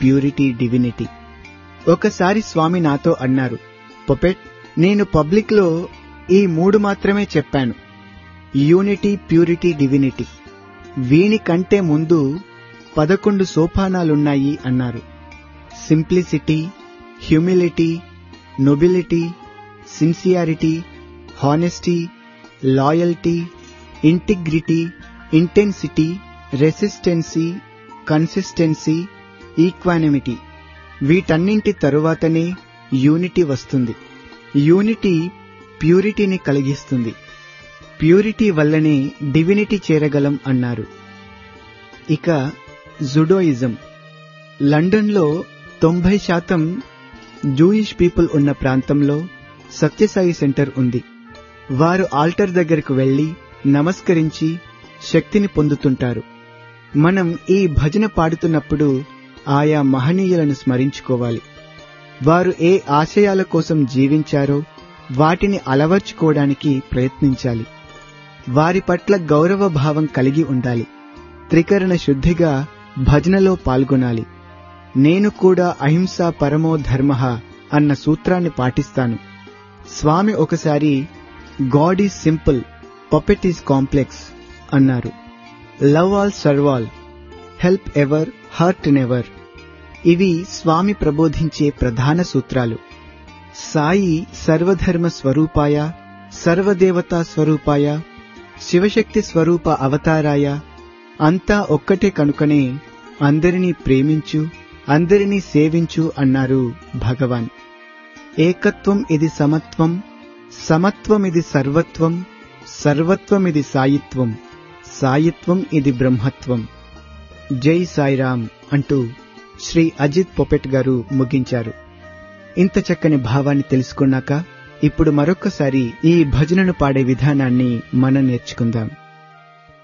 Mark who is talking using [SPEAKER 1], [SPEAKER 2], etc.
[SPEAKER 1] purity divinity ఒకసారి స్వామి నాతో అన్నారు పొపెట్ నేను పబ్లిక్లో ఈ మూడు మాత్రమే చెప్పాను యూనిటీ ప్యూరిటీ డివినిటీ వీని కంటే ముందు పదకొండు సోపానాలున్నాయి అన్నారు simplicity humility nobility sincerity honesty loyalty integrity intensity resistancy consistency equanimity వీటన్నింటి తరువాతనే యూనిటీ వస్తుంది యూనిటీ ప్యూరిటీని కలిగిస్తుంది ప్యూరిటీ వల్లనే డివినిటీ చేరగలం అన్నారు ఇక జుడోయిజం లండన్లో తొంభై శాతం జూయిష్ పీపుల్ ఉన్న ప్రాంతంలో సత్యసాయి సెంటర్ ఉంది వారు ఆల్టర్ దగ్గరకు వెళ్లి నమస్కరించి శక్తిని పొందుతుంటారు మనం ఈ భజన పాడుతున్నప్పుడు ఆయా మహనీయులను స్మరించుకోవాలి వారు ఏ ఆశయాల కోసం జీవించారో వాటిని అలవర్చుకోవడానికి ప్రయత్నించాలి వారి పట్ల గౌరవ భావం కలిగి ఉండాలి త్రికరణ శుద్ధిగా భజనలో పాల్గొనాలి నేను కూడా అహింస పరమో ధర్మ అన్న సూత్రాన్ని పాటిస్తాను స్వామి ఒకసారి God is simple puppet is complex అన్నారు love all serve all help ever hurt never ఇవి స్వామి ప్రబోధించే ప్రధాన సూత్రాలు సాయి సర్వధర్మ స్వరూపాయ సర్వదేవతా స్వరూపాయ శివశక్తి స్వరూప అవతారాయ అంతా ఒక్కటే కనుకనే అందరినీ ప్రేమించు అందరినీ సేవించు అన్నారు భగవాన్ ఏకత్వం ఇది సమత్వం సమత్వం ఇది సర్వత్వం సర్వత్వం ఇది సాయిత్వం సాయిత్వం ఇది బ్రహ్మత్వం జై సాయిరామ్ అంటూ శ్రీ అజిత్ పొపెట్ గారు ముగించారు ఇంత చక్కని భావాన్ని తెలుసుకున్నాక ఇప్పుడు మరొక్కసారి ఈ భజనను పాడే విధానాన్ని మనం నేర్చుకుందాం